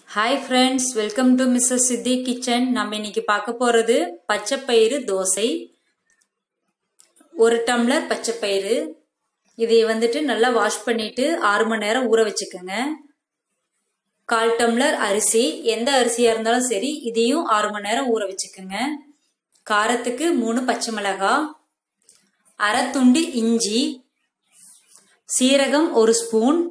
hi friends welcome to Mrs Chithi kitchen நம்ம இன்னைக்கு பார்க்க போகிறது பச்சைப்பயிறு தோசை ஒரு டம்ளர் பச்சைப்பயிறு இதை வந்துட்டு நல்லா வாஷ் பண்ணிட்டு ஆறு மணி நேரம் ஊற வச்சுக்கோங்க கால் டம்ளர் அரிசி எந்த அரிசியாக இருந்தாலும் சரி இதையும் ஆறு மணி நேரம் ஊற வச்சுக்கோங்க காரத்துக்கு மூணு பச்சை மிளகாய் அரை துண்டு இஞ்சி சீரகம் ஒரு ஸ்பூன்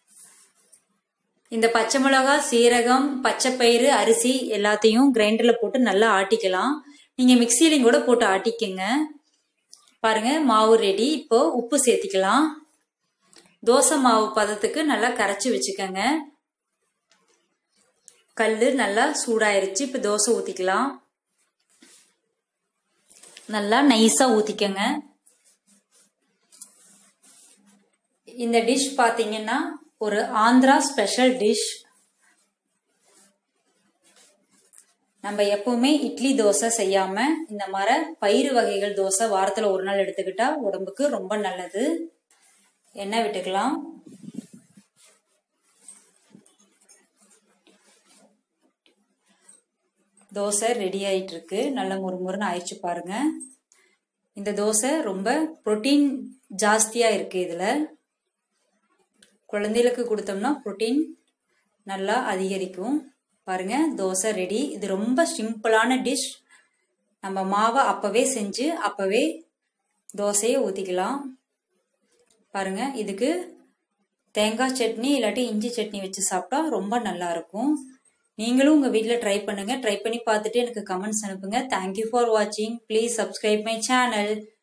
இந்த பச்சை மிளகா சீரகம் பச்சைப்பயிறு அரிசி எல்லாத்தையும் கிரைண்டரில் போட்டு நல்லா ஆட்டிக்கலாம் நீங்கள் மிக்சியிலையும் கூட போட்டு ஆட்டிக்கங்க பாருங்க மாவு ரெடி இப்போ உப்பு சேர்த்திக்கலாம் தோசை மாவு பதத்துக்கு நல்லா கரைச்சி வச்சுக்கோங்க கல் நல்லா சூடாயிருச்சு இப்போ தோசை ஊற்றிக்கலாம் நல்லா நைஸாக ஊற்றிக்கங்க இந்த டிஷ் பார்த்தீங்கன்னா ஒரு ஆந்திரா ஸ்பெஷல் டிஷ் நம்ம எப்பவுமே இட்லி தோசை செய்யாம இந்த மாதிரி பயிறு வகைகள் தோசை வாரத்துல ஒரு நாள் எடுத்துக்கிட்டா உடம்புக்கு ரொம்ப நல்லது எண்ணெய் விட்டுக்கலாம் தோசை ரெடி ஆயிட்டு இருக்கு நல்ல முறுமுறுன்னு ஆயிடுச்சு பாருங்க இந்த தோசை ரொம்ப புரோட்டீன் ஜாஸ்தியா இருக்கு இதுல குழந்தைகளுக்கு கொடுத்தோம்னா ப்ரோட்டீன் நல்லா அதிகரிக்கும் பாருங்க தோசை ரெடி இது ரொம்ப சிம்பிளான டிஷ் நம்ம மாவை அப்பவே செஞ்சு அப்பவே தோசையை ஊற்றிக்கலாம் பாருங்க இதுக்கு தேங்காய் சட்னி இல்லாட்டி இஞ்சி சட்னி வச்சு சாப்பிட்டா ரொம்ப நல்லா இருக்கும் நீங்களும் உங்கள் வீட்டில் ட்ரை பண்ணுங்க ட்ரை பண்ணி பார்த்துட்டு எனக்கு கமெண்ட்ஸ் அனுப்புங்க தேங்க்யூ ஃபார் வாட்சிங் ப்ளீஸ் சப்ஸ்கிரைப் மை சேனல்